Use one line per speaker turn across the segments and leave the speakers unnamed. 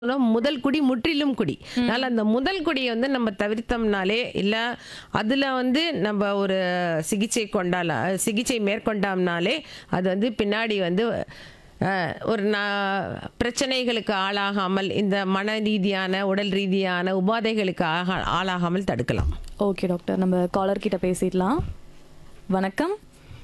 முதல் குடி முற்றிலும் குடி அதனால அந்த முதல் குடியை வந்து நம்ம தவிர்த்தோம்னாலே இல்ல அதுல வந்து நம்ம ஒரு சிகிச்சை கொண்டால சிகிச்சை மேற்கொண்டோம்னாலே அது வந்து பின்னாடி வந்து அஹ், ஒரு நா- பிரச்சனைகளுக்கு ஆளாகாமல் இந்த மன ரீதியான உடல் ரீதியான உபாதைகளுக்கு ஆகா- ஆளாகாமல் தடுக்கலாம்
ஓகே டாக்டர் நம்ம காலர் கிட்ட பேசிடலாம் வணக்கம்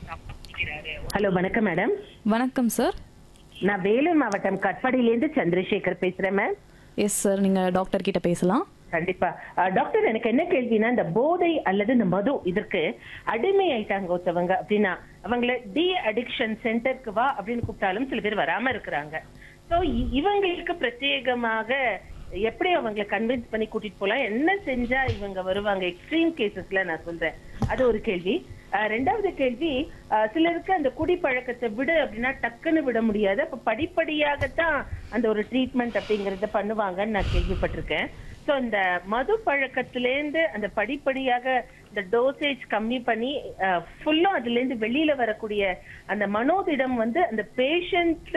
ஹலோ வணக்கம் மேடம்
வணக்கம் சார்
நான் வேலூர் மாவட்டம் கட்பாடியிலேருந்து சந்திரசேகர் பேசுறேன் மேம்
எஸ் சார் நீங்க டாக்டர் கிட்ட பேசலாம்
கண்டிப்பா அஹ், டாக்டர் எனக்கு என்ன கேள்வினா இந்த போதை அல்லது இந்த மது இதற்கு அடிமை ஆயிட்டாங்க ஒருத்தவங்க அப்படின்னா அவங்கள டி அடிக்ஷன் சென்டருக்கு வா அப்படின்னு கூப்பிட்டாலும் சில பேர் வராம இருக்கிறாங்க சோ இவங்களுக்கு பிரத்யேகமாக எப்படி அவங்களை கன்வின்ஸ் பண்ணி கூட்டிட்டு போலாம் என்ன செஞ்சா இவங்க வருவாங்க எக்ஸ்ட்ரீம் கேசஸ்ல நான் சொல்றேன் அது ஒரு கேள்வி அஹ், ரெண்டாவது கேள்வி அஹ், சிலருக்கு அந்த குடிப்பழக்கத்தை விடு அப்படின்னா டக்குன்னு விட முடியாது அப்ப படிப்படியாகத்தான் அந்த ஒரு ட்ரீட்மெண்ட் அப்படிங்கறத பண்ணுவாங்கன்னு நான் கேள்விப்பட்டிருக்கேன் சோ இந்த மது பழக்கத்திலேருந்து அந்த படிப்படியாக இந்த டோசேஜ் கம்மி பண்ணி ஃபுல்லும் அதுல இருந்து வெளியில வரக்கூடிய அந்த மனோதிடம் வந்து அந்த பேஷண்ட்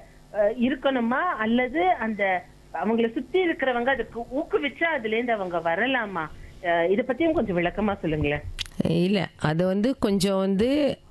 இருக்கணுமா அல்லது அந்த அவங்கள சுத்தி இருக்கிறவங்க அதுக்கு ஊக்குவிச்சா அதுல இருந்து அவங்க வரலாமா அஹ், இத பத்தியும் கொஞ்சம் விளக்கமா சொல்லுங்களேன்
இல்லை அது வந்து கொஞ்சம் வந்து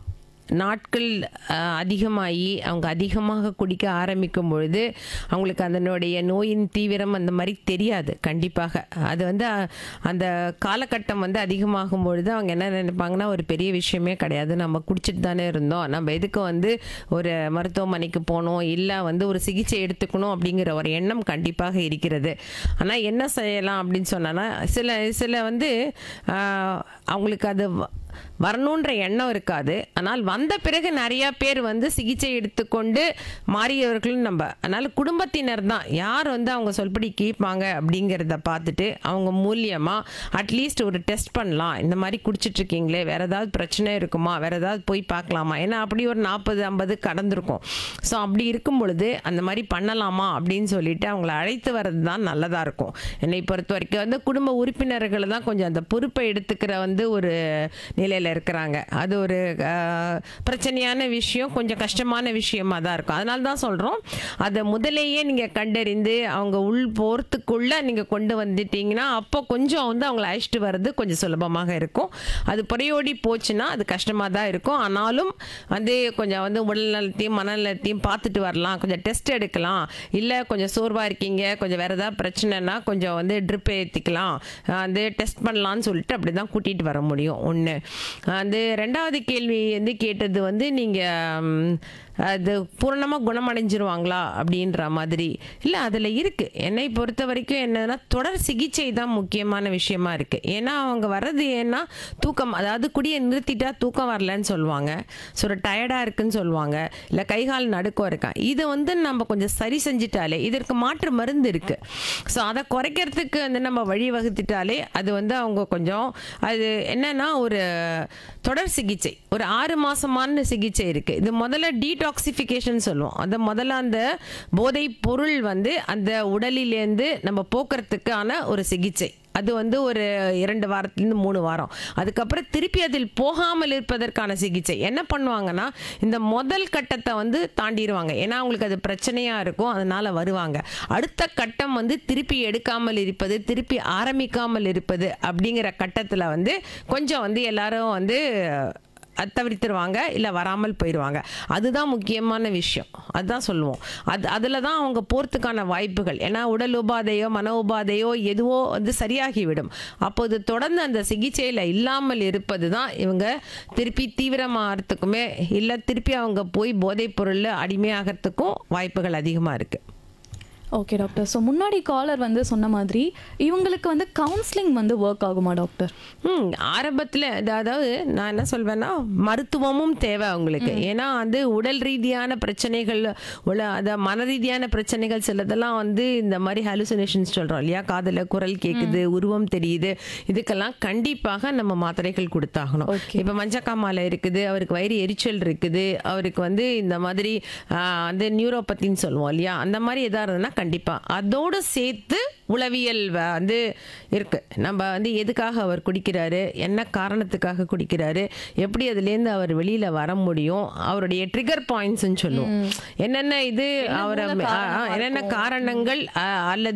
நாட்கள் அஹ், அதிகமாகி அவங்க அதிகமாக குடிக்க ஆரம்பிக்கும் பொழுது அவங்களுக்கு அதனுடைய நோயின் தீவிரம் அந்த மாதிரி தெரியாது கண்டிப்பாக அது வந்து அஹ், அந்த காலகட்டம் வந்து அதிகமாகும் பொழுது அவங்க என்ன நினைப்பாங்கன்னா ஒரு பெரிய விஷயமே கிடையாது நம்ம குடிச்சிட்டு தானே இருந்தோம் நம்ம எதுக்கு வந்து ஒரு மருத்துவமனைக்கு போகணும் இல்லை வந்து ஒரு சிகிச்சை எடுத்துக்கணும் அப்படிங்கிற ஒரு எண்ணம் கண்டிப்பாக இருக்கிறது ஆனால் என்ன செய்யலாம் அப்படின்னு சொன்னா சில சில வந்து ஆஹ், அவங்களுக்கு அது வ- வரணுன்ற எண்ணம் இருக்காது ஆனால் வந்த பிறகு நிறைய பேர் வந்து சிகிச்சை எடுத்துக்கொண்டு மாறியவர்களும் நம்ம அதனால குடும்பத்தினர் தான் யார் வந்து அவங்க சொல்படி கேட்பாங்க அப்படிங்கிறத பார்த்துட்டு அவங்க மூலியமாக அட்லீஸ்ட் ஒரு டெஸ்ட் பண்ணலாம் இந்த மாதிரி குடிச்சிட்டு இருக்கீங்களே வேற ஏதாவது பிரச்சனை இருக்குமா வேற ஏதாவது போய் பார்க்கலாமா ஏன்னா அப்படி ஒரு நாற்பது ஐம்பது கடந்திருக்கும் ஸோ அப்படி இருக்கும் பொழுது அந்த மாதிரி பண்ணலாமா அப்படின்னு சொல்லிட்டு அவங்கள அழைத்து வர்றது தான் நல்லதாக இருக்கும் என்னை பொறுத்த வரைக்கும் வந்து குடும்ப உறுப்பினர்கள் தான் கொஞ்சம் அந்த பொறுப்பை எடுத்துக்கிற வந்து ஒரு நிலையில் இருக்கிறாங்க அது ஒரு அஹ், பிரச்சனையான விஷயம் கொஞ்சம் கஷ்டமான விஷயமா தான் இருக்கும் அதனால தான் சொல்கிறோம் அதை முதலேயே நீங்கள் கண்டறிந்து அவங்க உள் போகிறதுக்குள்ளே நீங்கள் கொண்டு வந்துட்டீங்கன்னா அப்போ கொஞ்சம் வந்து அவங்கள அழைச்சிட்டு வர்றது கொஞ்சம் சுலபமாக இருக்கும் அது புறையோடி போச்சுன்னா அது கஷ்டமாக தான் இருக்கும் ஆனாலும் வந்து கொஞ்சம் வந்து உடல்நலத்தையும் மனநலத்தையும் பார்த்துட்டு வரலாம் கொஞ்சம் டெஸ்ட் எடுக்கலாம் இல்லை கொஞ்சம் சோர்வாக இருக்கீங்க கொஞ்சம் வேறு ஏதாவது பிரச்சனைனா கொஞ்சம் வந்து ட்ரிப் ஏற்றிக்கலாம் வந்து டெஸ்ட் பண்ணலான்னு சொல்லிட்டு அப்படி தான் கூட்டிகிட்டு வர முடியும் ஒன்று வந்து ரெண்டாவது கேள்வி வந்து கேட்டது வந்து நீங்கள் அது பூரணமாக குணமடைஞ்சிருவாங்களா அப்படின்ற மாதிரி இல்லை அதில் இருக்குது என்னை பொறுத்த வரைக்கும் என்னன்னா தொடர் சிகிச்சை தான் முக்கியமான விஷயமா இருக்குது ஏன்னா அவங்க வர்றது ஏன்னா தூக்கம் அதாவது குடியை நிறுத்திட்டா தூக்கம் வரலன்னு சொல்லுவாங்க ஸோ ஒரு டயர்டாக இருக்குன்னு சொல்லுவாங்க இல்லை கைகால் நடுக்கம் இருக்கா இதை வந்து நம்ம கொஞ்சம் சரி செஞ்சிட்டாலே இதற்கு மாற்று மருந்து இருக்குது ஸோ அதை குறைக்கிறதுக்கு வந்து நம்ம வழி வகுத்துட்டாலே அது வந்து அவங்க கொஞ்சம் அது என்னன்னா ஒரு தொடர் சிகிச்சை ஒரு ஆறு மாசமான சிகிச்சை இருக்கு இது முதல்ல டீடாக்சிஃபிகேஷன் சொல்லுவோம் அந்த முதல்ல அந்த போதை பொருள் வந்து அந்த உடலிலேருந்து நம்ம போக்குறதுக்கான ஒரு சிகிச்சை அது வந்து ஒரு இரண்டு வாரத்துலேருந்து மூணு வாரம் அதுக்கப்புறம் திருப்பி அதில் போகாமல் இருப்பதற்கான சிகிச்சை என்ன பண்ணுவாங்கன்னா இந்த முதல் கட்டத்தை வந்து தாண்டிடுவாங்க ஏன்னா அவங்களுக்கு அது பிரச்சனையாக இருக்கும் அதனால வருவாங்க அடுத்த கட்டம் வந்து திருப்பி எடுக்காமல் இருப்பது திருப்பி ஆரம்பிக்காமல் இருப்பது அப்படிங்கிற கட்டத்தில் வந்து கொஞ்சம் வந்து எல்லாரும் வந்து அது தவிர்த்துருவாங்க இல்லை வராமல் போயிடுவாங்க அதுதான் முக்கியமான விஷயம் அதுதான் சொல்லுவோம் அது அதில் தான் அவங்க போகிறதுக்கான வாய்ப்புகள் ஏன்னா உடல் உபாதையோ மன உபாதையோ எதுவோ வந்து சரியாகிவிடும் அப்போது தொடர்ந்து அந்த சிகிச்சையில் இல்லாமல் இருப்பது தான் இவங்க திருப்பி தீவிரமாகறதுக்குமே இல்லை திருப்பி அவங்க போய் போதைப் பொருளில் அடிமையாகிறதுக்கும் வாய்ப்புகள் அதிகமாக இருக்குது
ஓகே டாக்டர் ஸோ முன்னாடி காலர் வந்து சொன்ன மாதிரி இவங்களுக்கு வந்து கவுன்சிலிங் வந்து ஒர்க் ஆகுமா டாக்டர்
ம் ஆரம்பத்தில் அதாவது நான் என்ன சொல்வேன்னா மருத்துவமும் தேவை அவங்களுக்கு ஏன்னா வந்து உடல் ரீதியான பிரச்சனைகள் உள்ள அந்த மன ரீதியான பிரச்சனைகள் சிலதெல்லாம் வந்து இந்த மாதிரி ஹாலுசினேஷன்ஸ் சொல்கிறோம் இல்லையா காதில் குரல் கேட்குது உருவம் தெரியுது இதுக்கெல்லாம் கண்டிப்பாக நம்ம மாத்திரைகள் கொடுத்தாகணும்
Okay.
இப்போ மஞ்சக்காமாலை இருக்குது அவருக்கு வயிறு எரிச்சல் இருக்குது அவருக்கு வந்து இந்த மாதிரி ஆ, வந்து நியூரோபத்தின்னு சொல்லுவோம் இல்லையா அந்த மாதிரி எதாக இருந்ததுன்னா கண்டிப்பாக அதோடு சேர்த்து உளவியல் வ- வந்து இருக்கு நம்ம வந்து எதுக்காக அவர் குடிக்கிறாரு என்ன காரணத்துக்காக குடிக்கிறாரு எப்படி அதுலேருந்து அவர் வெளியில வர முடியும் அவருடைய ட்ரிகர் பாயிண்ட்ஸ்ன்னு சொல்லுவோம் என்னென்ன இது அவரை
மூல
ஆ, ஆ,
காரணமா
என்னென்ன காரணங்கள் ஆ, அல்லது